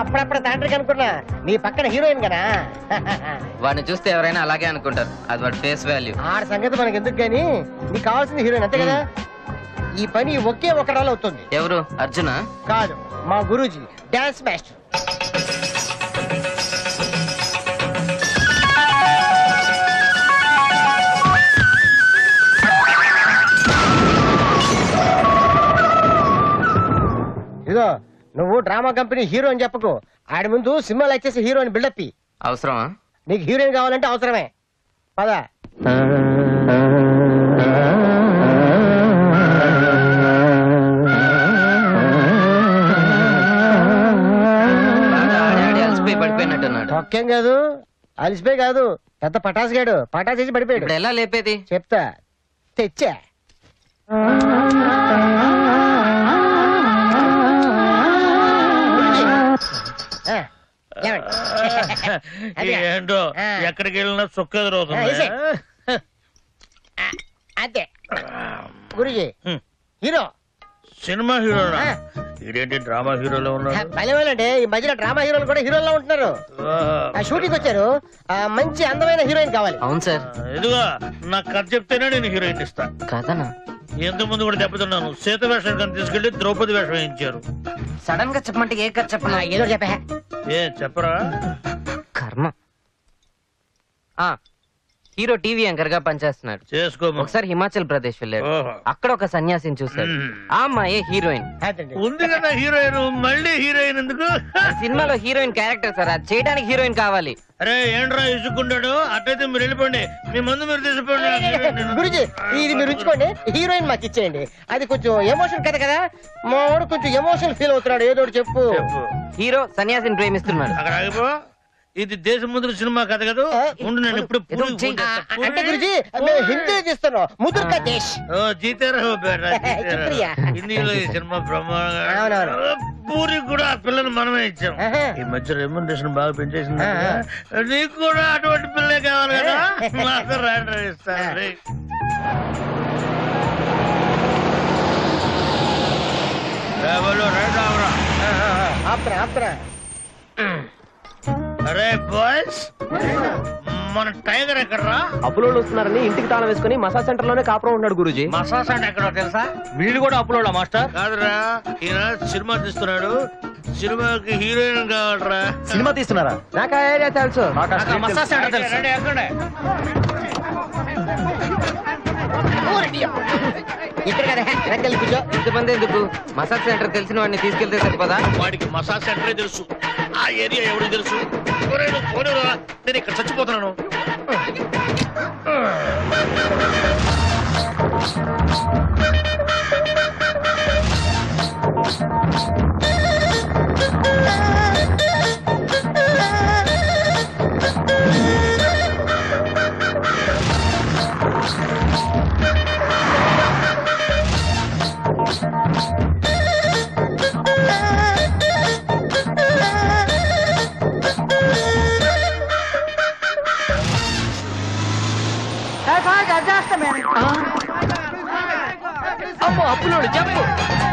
అప్పుడప్పుడు తండ్రికి అనుకున్నా నీ పక్కన హీరోయిన్ కదా వాడిని చూస్తే ఎవరైనా అలాగే అనుకుంటారు అది వాడి ఫేస్ వాల్యూ ఆడ సంగతి మనకి ఎందుకు గానీ నీకు కావాల్సింది హీరోయిన్ అంతే కదా ఈ పని ఒకే ఒక రోజు అవుతుంది ఎవరు అర్జున కాదు మా గురూజీ డాన్స్ మాస్టర్ ఇదో నువ్వు డ్రామా కంపెనీ హీరో అని చెప్పకు ఆడి ముందు సినిమాలు వచ్చేసి హీరో అని బిల్డప్ ఇయ్యి. అవసరమా నీకు హీరోయిన్ కావాలంటే అవసరమే పద బాగా ఆడి ఆడి అలసిపోయి పడిపోయినట్టున్నాడు తొక్కేం కాదు అలిసిపోయి కాదు పెద్ద పటాస్ గాడు పటాస్ వేసి పడిపోయాడు ఇప్పుడు ఎలా లేపేది చెప్తా తెచ్చా ఆ, ఏమండి? అదిగా. ఏంటో ఆ. ఎక్కడికి వెళ్ళినా సుక్క ఆ, ఎదురవుతుంది వేసేయ్. అంతే గురుజీ హ్మ్. హీరో సినిమా హీరో ఆ. ఇదేంటి డ్రామా హీరోలో ఉన్నాడు భలేవాళ్ళండి ఈ మధ్యన డ్రామా హీరోలు కూడా హీరోల్లో ఉంటున్నారు ఆ షూటింగ్ వచ్చారు ఆ మంచి అందమైన హీరోయిన్ కావాలి అవును సార్ ఇదిగో నాకు కథ చెప్తేనే నేను హీరోయిన్ ఇస్తా కథనా ఎంత ముందు కూడా దెబ్బతున్నాను సీత వేషం కానీ తీసుకెళ్లి ద్రౌపది వేషం వేయించారు సడన్ గా చెప్పమంటే ఏ కథ ఆ, చెప్పను ఏదో చెప్పా ఏ చెప్పరా కర్మ ఆ హీరో టీవీ యాంకర్ గా పనిచేస్తున్నాడు చేసుకో ఒకసారి హిమాచల్ ప్రదేశ్ వెళ్ళాడు ఓహో. అక్కడ ఒక సన్యాసిని చూశాడు మ్మ్. ఆ అమ్మాయే హీరోయిన్ అదండి. ఉంది కదా హీరోయిన్ మళ్ళీ హీరోయిన్ ఎందుకు ఆ సినిమాలో హీరోయిన్ క్యారెక్టర్ సార్ అది చేయడానికి హీరోయిన్ కావాలి అరే ఏంట్రా ఇసుకుంటాడు అట్టయితే మీరు వెళ్ళిపోండి మీ ముందు మీరు తీసిపోండి గురుజీ ఇది మీరు ఉంచుకోండి హీరోయిన్ మాకు ఇచ్చేయండి అది కొంచెం ఎమోషన్ కథ కదా మా వాడు కొంచెం ఎమోషన్ ఫీల్ అవుతున్నాడు ఏదో ఒకటి చెప్పు చెప్పు. హీరో సన్యాసిని ప్రేమిస్తున్నాడు అక్కడ ఆగిపో ఇది దేశముద్ర సినిమా కథ కదా ఉండు నేను ఇప్పుడు ఏదో చెయ్యి. ఆ, అంటే గురుజీ మేము హిందీ తీస్తున్నాం ముదుర్కా దేశ్ ఓ జీతారా ఓ బేటా, జీతారా. శుక్రియా. హిందీలో ఈ సినిమా బ్రహ్మాండంగా అవునవును. పూరి కూడా ఆ పిల్లని మనమే ఇచ్చాం ఆహా. ఈ మధ్య రెమ్యునరేషన్ బాగా పెంచేసింది ఆహా. నీకు కూడా అటువంటి పిల్లే కావాలి కదా నాకు రాండ్రా ఇస్తాను రే. రా వాళ్ళు, రా రావురా. ఆప్తరా ఆప్తరా అరే బాయ్స్ మన టైగర్ ఎక్కడరా అప్పులోళ్ళు వస్తున్నారని ఇంటికి తాళం వేసుకుని మసాజ్ సెంటర్ లోనే కాపురం ఉన్నాడు గురూజీ మసాస్ అంటే ఎక్కడో తెలుసా వీళ్ళు కూడా అప్పులోళ్ళ మాస్టర్ కాదురా ఈయన సినిమా తీస్తున్నాడు సినిమాకి హీరోయిన్ కావాలరా సినిమా తీస్తున్నారా నాకు ఆ ఏరియా తెలుసు మసాజ్ సెంటర్ తెలుసు ఇక్కడ కదా వెనకాల కూర్చో ఇంతమంది ఎందుకు మసాజ్ సెంటర్ తెలిసిన వాడిని తీసుకెళ్తే సరిపోదా వాడికి మసాజ్ సెంటరే తెలుసు ఆ ఏరియా ఎవరికి తెలుసు ఒరేయ్, నువ్వు పోనీరా. నేను ఇక్కడ చచ్చిపోతున్నాను అమ్మో అప్పులోడు చెప్పు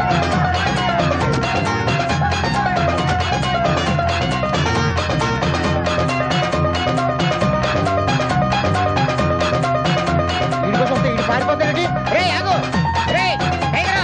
వీడి కోసం వస్తే వీడు పారిపోతాడు రే ఆగు రే టైగరా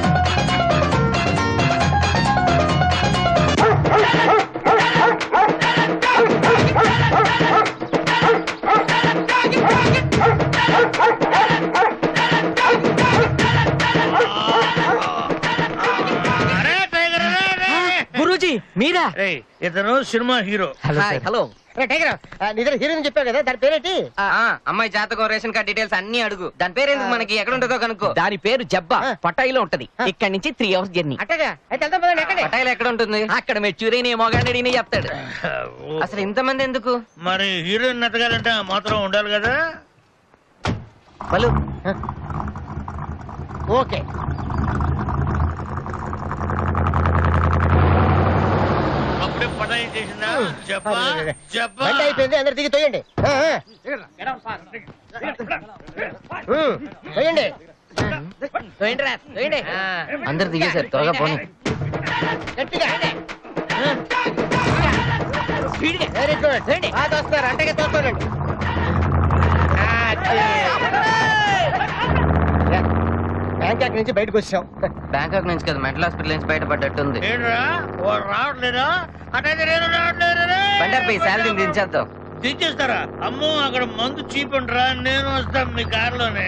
అరే టైగర్ అరే, అరే, అరే. గురూజీ మీరా రేయ్, ఇతను సినిమా హీరో హాయ్ హలో రే టైగర్ నీ దగ్గర హీరోయిన్ చెప్పావు కదా దాని పేరేంటి అమ్మాయి జాతకం రేషన్ కార్డ్ డీటెయిల్స్ అన్ని అడుగు దాని పేరు ఎందుకు మనకి ఎక్కడ ఉంటుందో కనుక్కో దాని పేరు జబ్బా ఆ. పటాయిలో ఉంటది ఆ. ఇక్కడి నుంచి త్రీ అవర్స్ జర్నీ అట్టగా అయితే వెళ్దాం పదండి ఎక్కడే పటాయిలు ఎక్కడ ఉంటుంది అక్కడ మెచ్యూరైన మొగాడని చెప్తాడు అసలు ఇంతమంది ఎందుకు మరి హీరోయిన్ ఎత్తగాలంటే ఆ మాత్రం ఉండాలి కదా వాళ్ళు ఓకే అప్పుడే పటాయి చేసిందా చెప్పా చెప్పా బండి అయిపోయింది అందరు దిగి తోయండి ఆ, ఆ. ఉమ్, తోయండి అందరు దిగేశారు త్వరగా పోనీ గట్టిగా వెరీ గుడ్ బాగా తోస్తున్నారు అంటగా తోస్తానండి బ్యాంకాక్ నుంచి బయటకు వచ్చాం బ్యాంకాక్ నుంచి కదా మెంటల్ హాస్పిటల్ నుంచి బయటపడ్డట్టుంది ఏంట్రా వాడు రావట్లేదా అటైతే నేను రావట్లేదు రే. బండర్ పై శాలరీ దించేద్దాం దించేస్తారా అమ్మో అక్కడ మందు చీప్ రా నేను వస్తాం మీ కారులోనే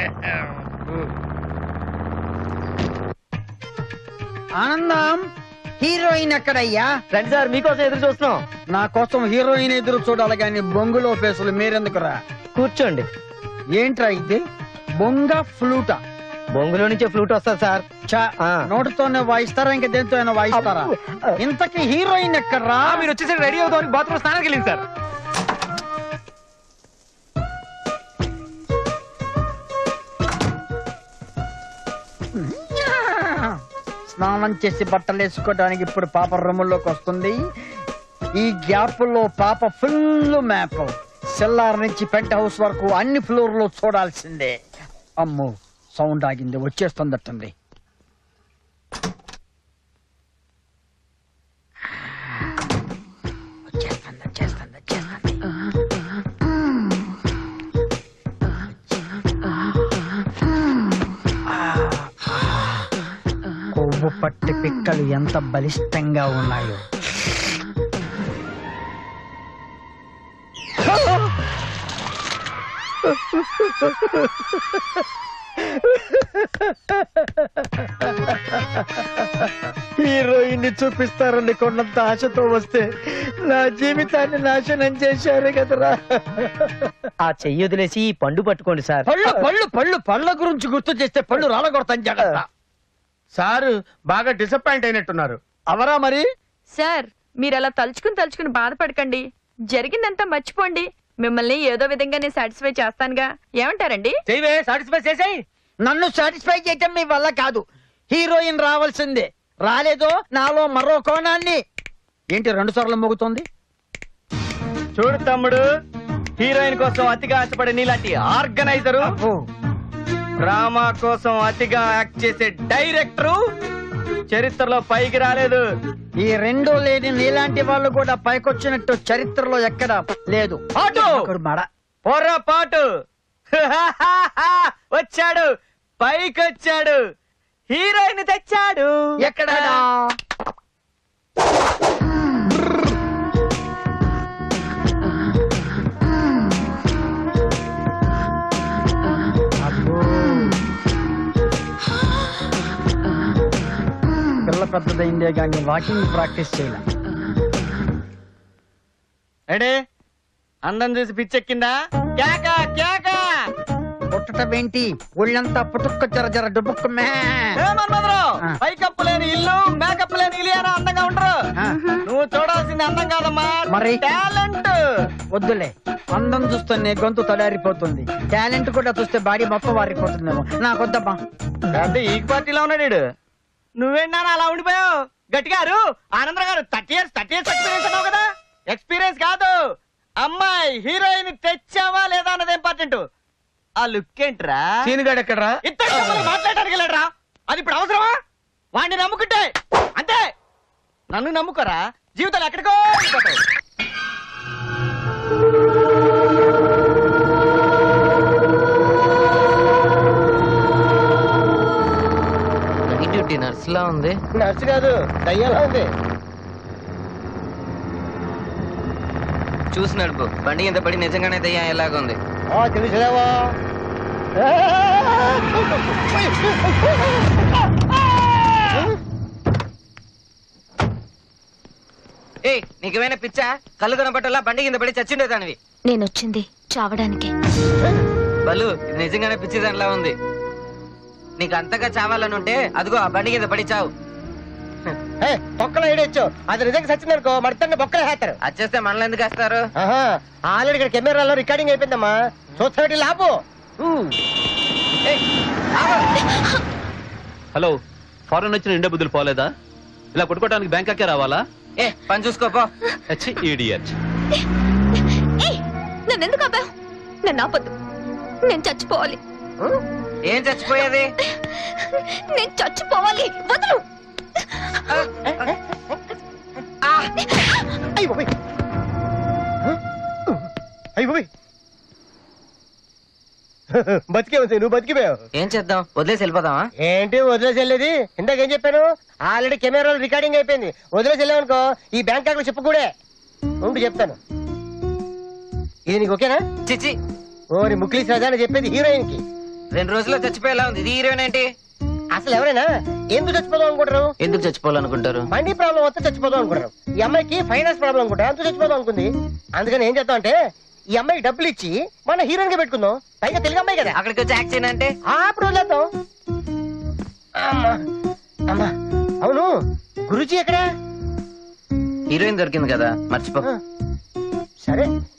ఆనందం హీరోయిన్ ఎక్కడయ్యా రండి సార్ మీకోసం ఎదురు చూస్తున్నాం నా కోసం హీరోయిన్ ఎదురు చూడాలి కానీ బొంగులో ఫేసులు మీరెందుకురా కూర్చోండి ఏంట్రా ఇది బొంగ ఫ్లూటా బొంగులో నుంచే ఫ్లూట్ వస్తుంది సార్ చా ఆ. నోటితోనే వాయిస్తారా ఇంకా దేంతో అయినా వాయిస్తారా ఇంతకీ హీరోయిన్ ఎక్కడ్రా మీరు వచ్చేసి రెడీ అవుతాం బాత్రూమ్ స్నానానికి వెళ్ళింది సార్ స్నానం చేసి బట్టలు వేసుకోవడానికి ఇప్పుడు పాప రూముల్లోకి వస్తుంది ఈ గ్యాప్ లో పాప ఫుల్ మ్యాప్ సెల్లార్ నుంచి పెంట్ హౌస్ వరకు అన్ని ఫ్లోర్ లో చూడాల్సిందే అమ్మో సౌండ్ ఆగింది వచ్చేస్తుందట్టుంది వచ్చేస్తుంది వచ్చేస్తుంది వచ్చేస్తుంది కొవ్వు పట్టి పిక్కలు ఎంత బలిష్టంగా ఉన్నాయో హీరోయిన్ చూపిస్తారని కొన్నంత ఆశతో వస్తే నా జీవితాన్ని నాశనం చేశారు కదరా ఆ చెయ్యి వదిలేసి ఈ పండు పట్టుకోండి సార్ పళ్ళు పళ్ళు పళ్ళు పళ్ళ గురించి గుర్తు చేస్తే పళ్ళు రాలగొడతాను జాగ్రత్త సారు బాగా డిసప్పాయింట్ అయినట్టున్నారు అవరా మరి సార్ మీరు అలా తలుచుకుని తలుచుకుని బాధపడకండి జరిగిందంతా మర్చిపోండి మిమ్మల్ని ఏదో విధంగా నేను సాటిస్ఫై చేస్తానుగా ఏమంటారండి చెయ్యవే సాటిస్ఫై చేసేయ్ నన్ను సాటిస్ఫై చేయటం మీ వల్ల కాదు హీరోయిన్ రావాల్సిందే రాలేదో నాలో మరో కోణాన్ని ఏంటి రెండు సార్లు మోగుతోంది చూడు తమ్ముడు హీరోయిన్ కోసం అతిగా ఆశపడే నీలాంటి ఆర్గనైజరు అబ్బో, డ్రామా కోసం అతిగా యాక్ట్ చేసే డైరెక్టరు చరిత్రలో పైకి రాలేదు ఈ రెండు లేని నీలాంటి వాళ్ళు కూడా పైకొచ్చినట్టు చరిత్రలో ఎక్కడ లేదు ఆటో ఒకడు మడ పొర్రపాటు వచ్చాడు పైకొచ్చాడు హీరోయిన్ తెచ్చాడు ఎక్కడా అబ్బో. పిల్ల పెద్దదైందే కానీ వాకింగ్ ప్రాక్టీస్ చేయాల ఎడే అందం చూసి పిచ్చెక్కిందా కేక కేక పుట్టటం ఏంటి ఒళ్ళంతా పుట్టుక్క జర జర డుబుక్క మే ఏ మన్మధురావు, ఆ. పైకప్పు లేని ఇల్లు మేకప్ లేని ఇలియానా అందంగా ఉండరు ఆ. నువ్వు చూడాల్సింది అందం కాదమ్మా మరి? టాలెంట్ వద్దులే అందం చూస్తేనే గొంతు తడారిపోతుంది టాలెంట్ కూడా చూస్తే బాడీ మొత్తం వారిపోతుందేమో నాకొద్దమ్మా అంటే ఈ పార్టీలో ఉన్నాడు ఈడు. నువ్వేంటా అలా ఉండిపోయావు గట్టిగా అరు ఆనందరావు గారు thirty years thirty years experience అన్నావు కదా ఎక్స్పీరియన్స్ కాదు అమ్మాయి హీరోయిన్ తెచ్చావా లేదా అన్నది ఇంపార్టెంట్ ఆ లుక్ ఏంట్రా సీనుగాడు ఎక్కడరా ఇద్దరు మాట్లాడడానికి వెళ్ళాడురా అది ఇప్పుడు అవసరమా వాడిని నమ్ముకుంటే అంతే నన్ను నమ్ముకోరా జీవితాలు ఎక్కడికో వెళ్ళిపోతాయి. నైట్ డ్యూటీ నర్స్ లా ఉంది నర్సు కాదు దయ్యాలా ఉంది చూసి నడుపు బండి కింద పడి నిజంగానే దయ్యం ఎలాగుంది ఆ తెలుసులేవా ఏ నీకేమైనా పిచ్చా కళ్ళు కనపట్టలా బండి కింద పడి చచ్చిండే దానివి నేనొచ్చింది చావడానికి బలు ఇది నిజంగానే పిచ్చి దానిలా ఉంది నీకు అంతగా చావాలని ఉంటే అదిగో ఆ బండి కింద పడి చావు బొక్కలో ఏడొచ్చు అది నిజంగా సచ్చిందనుకో మడతన్ని బొక్కలు వేస్తారు వచ్చేస్తే మనల్ని ఎందుకు వేస్తారు ఆల్రెడీ ఇక్కడ కెమెరాలో రికార్డింగ్ అయిపోయిందమ్మా చూస్తాడు లాభం హలో ఫారెన్ వచ్చిన ఇండియా బుద్ధులు పోలేదా ఇలా కొట్టుకోవడానికి బ్యాంకాకే రావాలా ఏ పని చూసుకోపో హెచ్ ఈడియట్ ఏయ్ నన్నెందుకు ఆపావు నన్ను ఆపొద్దు నేను చచ్చిపోవాలి ఏం చచ్చిపోయేది నేను చచ్చిపోవాలి వదులు ఆ! అయ్యి బాబోయ్ అయ్యి బాబోయ్ బతికే ఉంది నువ్వు బతికిపోయావు ఏం చేద్దాం వదిలేసి వెళ్ళిపోదామా ఏంటి వదిలేసి వెళ్ళేది ఇందాక ఏం చెప్పాను ఆల్రెడీ కెమెరాలో రికార్డింగ్ అయిపోయింది వదిలేసి వెళ్ళామనుకో ఈ బ్యాంక్ అకౌంట్ చెప్పుకూడే ఉండి చెప్తాను ఇది నీకు ఓకేనా చిచి ఓరి ముక్లీస్ రాజా అని చెప్పేది హీరోయిన్ కి రెండు రోజుల్లో చచ్చిపోయేలా ఉంది ఇది హీరోయిన్ ఏంటి అసలు ఎవరైనా ఎందుకు చచ్చిపోదాం అనుకుంటారు ఎందుకు చచ్చిపోవాలనుకుంటారు బండి ప్రాబ్లం వస్తే చచ్చిపోదాం అనుకుంటారు ఈ అమ్మాయికి ఫైనాన్స్ ప్రాబ్లం అనుకుంటారు అంత చచ్చిపోదాం అనుకుంది అందుకని ఏం చేద్దాం అంటే ఈ అమ్మాయికి డబ్బులు ఇచ్చి మన హీరోయిన్ గా పెట్టుకుందాం పైగా తెలుగు అమ్మాయి కదా అక్కడికి వచ్చి యాక్సిడెంట్ అంటే ఆ, అప్పుడు వదిలేద్దాం అమ్మా అమ్మా అవును గురుజీ ఎక్కడా హీరోయిన్ దొరికింది కదా మర్చిపో ఆ, సరే